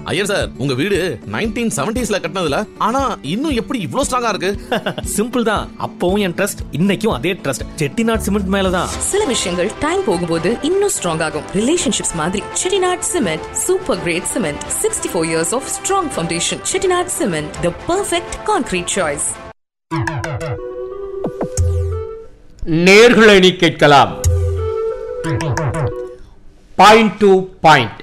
Iyer sir உங்க வீடு nineteen செவன்டிஸ்ல கட்டினதுல ஆனா இன்னும் எப்படி இவ்ளோ ஸ்ட்ராங்கா இருக்கு சிம்பிள் தான் அப்பவும் என் ட்ரஸ்ட் இன்னைக்கும் அதே ட்ரஸ்ட் செட்டிநாட் சிமெண்ட் மேலதான் சில விஷயங்கள் டைம் போகும்போது இன்னும் ஸ்ட்ராங் ஆகும் ரிலேஷன்ஷிப்ஸ் மாதிரி Chettinad cement super great cement sixty four years of strong foundation Chettinad cement the perfect concrete choice நேர்களை நீ கேட்கலாம் பாயிண்ட் டு பாயிண்ட்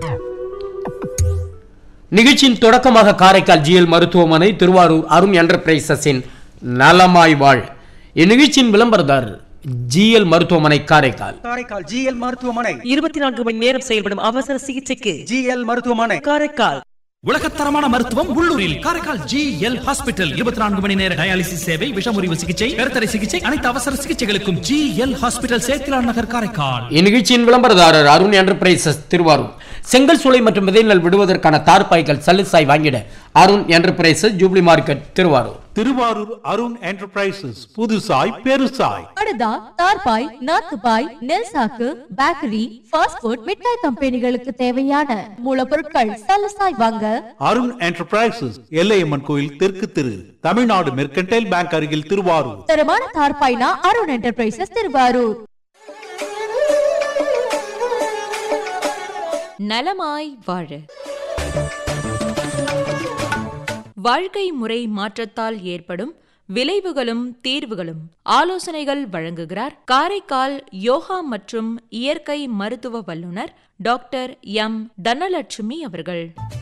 நிகழ்ச்சியின் தொடக்கமாக காரைக்கால் ஜிஎல் மருத்துவமனை திருவாரூர் அருண் என்டர்பிரைசஸின் நலமாய் வாழ் இந்நிகழ்ச்சியின் விளம்பரதாரர் ஜிஎல் மருத்துவமனை காரைக்கால் காரைக்கால் ஜிஎல் மருத்துவமனை இருபத்தி நான்கு மணி நேரம் செயல்படும் அவசர சிகிச்சைக்கு ஜிஎல் மருத்துவமனை காரைக்கால் உலகத்தரமான மருத்துவம் உள்ளூரில் காரைக்கால் ஜி எல் ஹாஸ்பிட்டல் இருபத்தி நான்கு மணி நேர டயாலிசிஸ் சேவை விஷமுறிவு சிகிச்சை கருத்தடை சிகிச்சை அனைத்து அவசர சிகிச்சைகளுக்கும் ஜி எல் ஹாஸ்பிட்டல் சேத்திலான் நகர் காரைக்கால் இந்நிகழ்ச்சியின் விளம்பரதாரர் அருண் என்டர்பிரைசஸ் திருவாரூர் செங்கல் சூளை மற்றும் விதைநெல் விடுவதற்கான தார்பாய்கள் சல்லுசாய் வாங்கிட Arun enterprises jubilee market Tiruvarur Tiruvarur Arun enterprises புதுசாய் பெருசாய் படுதா தார்பாய் நாத்துபாய் நெல் சாக்கு பேக்கரி ஃபாஸ்ட் ஃபுட் மிட்டாய் கம்பெனிகளுக்கு தேவையான மூலப்பொருட்கள் சலசாய் வாங்க அருண் என்டர்பிரைசஸ் எல்லையம்மன் கோயில் தெற்கு திரு தமிழ்நாடு மெர்கன்டைல் பேங்க் அருகில் திருவாரூர் தரமான தார்பாய்னா அருண் என்டர்பிரைசஸ் திருவாரூர் நலமாய் வாழ வாழ்க்கை முறை மாற்றத்தால் ஏற்படும் விளைவுகளும் தீர்வுகளும் ஆலோசனைகள் வழங்குகிறார் காரைக்கால் யோகா மற்றும் இயற்கை மருத்துவ வல்லுநர் டாக்டர் எம் தனலட்சுமி அவர்கள்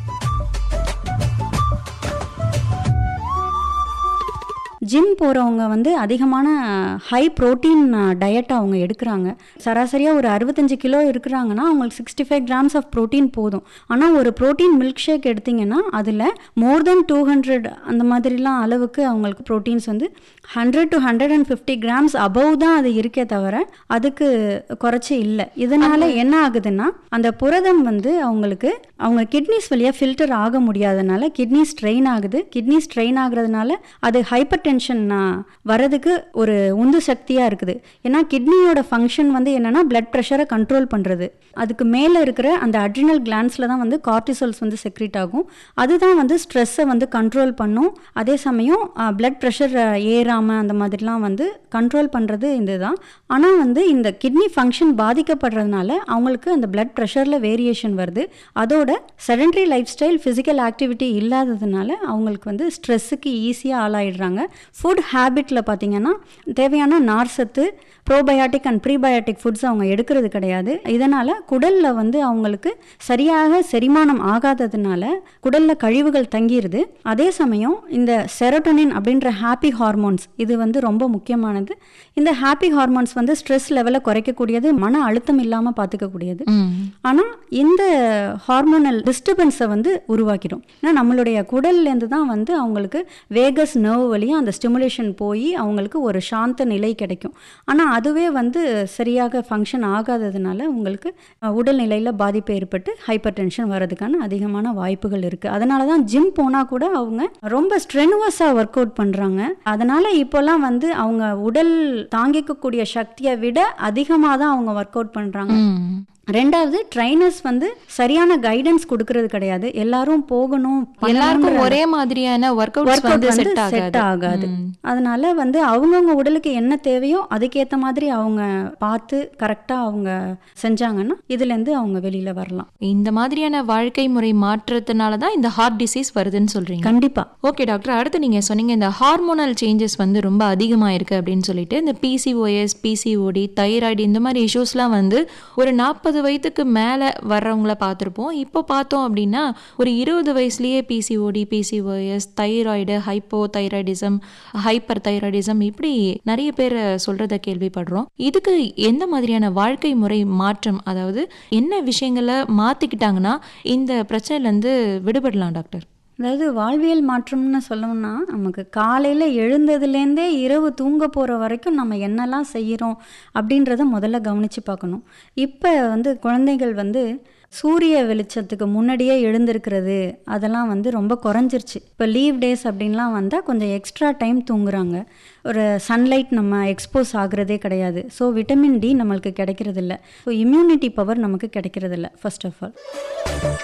ஜிம் போகிறவங்க வந்து அதிகமான ஹை ப்ரோட்டீன் டயட் அவங்க எடுக்கிறாங்க சராசரியாக ஒரு அறுபத்தஞ்சு கிலோ இருக்கிறாங்கன்னா அவங்களுக்கு sixty five grams of protein போதும் ஆனால் ஒரு ப்ரோட்டீன் மில்க் ஷேக் எடுத்திங்கன்னா அதில் மோர் தென் டூ ஹண்ட்ரட் அந்த மாதிரிலாம் அளவுக்கு அவங்களுக்கு ப்ரோட்டீன்ஸ் வந்து hundred to hundred and fifty grams above தான் அது இருக்கே தவிர அதுக்கு குறைச்சி இல்லை இதனால் என்ன ஆகுதுன்னா அந்த புரதம் வந்து அவங்களுக்கு அவங்க கிட்னிஸ் வழியாக ஃபில்டர் ஆக முடியாதனால கிட்னி ஸ்ட்ரெயின் ஆகுது கிட்னி ஸ்ட்ரெயின் ஆகுறதுனால அது ஹைப்பர் டென்ஷன் வரதுக்கு ஒரு உந்து சக்தியாக இருக்குது ஏன்னா கிட்னியோட ஃபங்க்ஷன் வந்து என்னென்னா பிளட் ப்ரெஷரை கண்ட்ரோல் பண்ணுறது அதுக்கு மேலே இருக்கிற அந்த அட்ரினல் கிளான்ஸில் தான் வந்து கார்டிசோல்ஸ் வந்து செக்ரேட் ஆகும் அதுதான் வந்து ஸ்ட்ரெஸ்ஸை வந்து கண்ட்ரோல் பண்ணும் அதே சமயம் பிளட் ப்ரெஷர் ஏறாமல் அந்த மாதிரிலாம் வந்து கண்ட்ரோல் பண்ணுறது இந்த தான் ஆனால் வந்து இந்த கிட்னி ஃபங்க்ஷன் பாதிக்கப்படுறதுனால அவங்களுக்கு அந்த பிளட் ப்ரெஷரில் வேரியேஷன் வருது அதோட sedentary lifestyle physical activity இல்லாததுனால அவங்களுக்கு வந்து ஸ்ட்ரெஸ்ஸுக்கு ஈஸியாக ஆளாயிடுறாங்க ஃபுட் ஹேபிட்டில் பார்த்தீங்கன்னா தேவையான நார்சத்து ப்ரோபயாட்டிக் அண்ட் ப்ரீபயாட்டிக் ஃபுட்ஸ் அவங்க எடுக்கிறது கிடையாது இதனால் குடலில் வந்து அவங்களுக்கு சரியாக செரிமானம் ஆகாததுனால குடலில் கழிவுகள் தங்கிடுது அதே சமயம் இந்த செரோட்டோனின் அப்படின்ற ஹாப்பி ஹார்மோன்ஸ் இது வந்து ரொம்ப முக்கியமானது இந்த ஹாப்பி ஹார்மோன்ஸ் வந்து ஸ்ட்ரெஸ் லெவலை குறைக்கக்கூடியது மன அழுத்தம் இல்லாமல் பார்த்துக்கக்கூடியது ஆனால் இந்த ஹார்மோனல் டிஸ்டர்பன்ஸை வந்து உருவாக்கிடும் ஏன்னா நம்மளுடைய குடல்லேருந்து தான் வந்து அவங்களுக்கு வேகஸ் நர்வ் வழியாக அந்த ஸ்டிமுலேஷன் போய் அவங்களுக்கு ஒரு சாந்த நிலை கிடைக்கும் ஆனால் அதுவே வந்து சரியாக ஃபங்க்ஷன் ஆகாததுனால உங்களுக்கு உடல்நிலையில் பாதிப்பு ஏற்பட்டு ஹைப்பர் டென்ஷன் வர்றதுக்கான அதிகமான வாய்ப்புகள் இருக்குது அதனால தான் ஜிம் போனால் கூட அவங்க ரொம்ப ஸ்ட்ரெனுவஸாக ஒர்க் அவுட் பண்ணுறாங்க அதனால் இப்போல்லாம் வந்து அவங்க உடல் தாங்கிக்கக்கூடிய சக்தியை விட அதிகமாக தான் அவங்க ஒர்க் அவுட் பண்ணுறாங்க ரெண்டாவது ட்ரைனர்ஸ் வந்து சரியான கைடன்ஸ் கொடுக்கறது கிடையாது எல்லாரும் போகணும் எல்லாருக்கும் ஒரே மாதிரியான ஒர்க் அவுட் வந்து செட் செட் ஆகாது அதனால வந்து அவங்கவுங்க உடலுக்கு என்ன தேவையோ அதுக்கேற்ற மாதிரி அவங்க பார்த்து கரெக்டாக அவங்க செஞ்சாங்கன்னா இதுலேருந்து அவங்க வெளியில வரலாம் இந்த மாதிரியான வாழ்க்கை முறை மாற்றத்தினால தான் இந்த ஹார்ட் டிசீஸ் வருதுன்னு சொல்றீங்க கண்டிப்பா ஓகே டாக்டர் அடுத்து நீங்க சொன்னீங்க இந்த ஹார்மோனல் சேஞ்சஸ் வந்து ரொம்ப அதிகமாக இருக்கு அப்படின்னு சொல்லிட்டு இந்த பிசிஓஎஸ் பிசிஓடி தைராய்டு இந்த மாதிரி இஷ்யூஸ்லாம் வந்து ஒரு நாற்பது முப்பது வயதுக்கு மேலே வர்றவங்கள பார்த்துருப்போம் இப்போ பார்த்தோம் அப்படின்னா ஒரு இருபது வயசுலேயே PCOD PCOS thyroid hypothyroidism hyperthyroidism இப்படி நிறைய பேர் சொல்கிறத கேள்விப்படுறோம் இதுக்கு எந்த மாதிரியான வாழ்க்கை முறை மாற்றம் அதாவது என்ன விஷயங்களை மாற்றிக்கிட்டாங்கன்னா இந்த பிரச்சனையிலேருந்து விடுபடலாம் டாக்டர் அதாவது வாழ்வியல் மாற்றம்னு சொல்லணும்னா நமக்கு காலையில் எழுந்ததுலேருந்தே இரவு தூங்க போகிற வரைக்கும் நம்ம என்னெல்லாம் செய்கிறோம் அப்படின்றத முதல்ல கவனித்து பார்க்கணும் இப்போ வந்து குழந்தைகள் வந்து சூரிய வெளிச்சத்துக்கு முன்னாடியே எழுந்திருக்கிறது அதெல்லாம் வந்து ரொம்ப குறைஞ்சிருச்சு இப்போ லீவ் டேஸ் அப்படின்லாம் வந்தால் கொஞ்சம் எக்ஸ்ட்ரா டைம் தூங்குறாங்க ஒரு சன்லைட் நம்ம எக்ஸ்போஸ் ஆகுறதே கிடையாது ஸோ விட்டமின் டி நம்மளுக்கு கிடைக்கிறதில்ல ஸோ இம்யூனிட்டி பவர் நமக்கு கிடைக்கிறதில்ல ஃபர்ஸ்ட் ஆஃப் ஆல்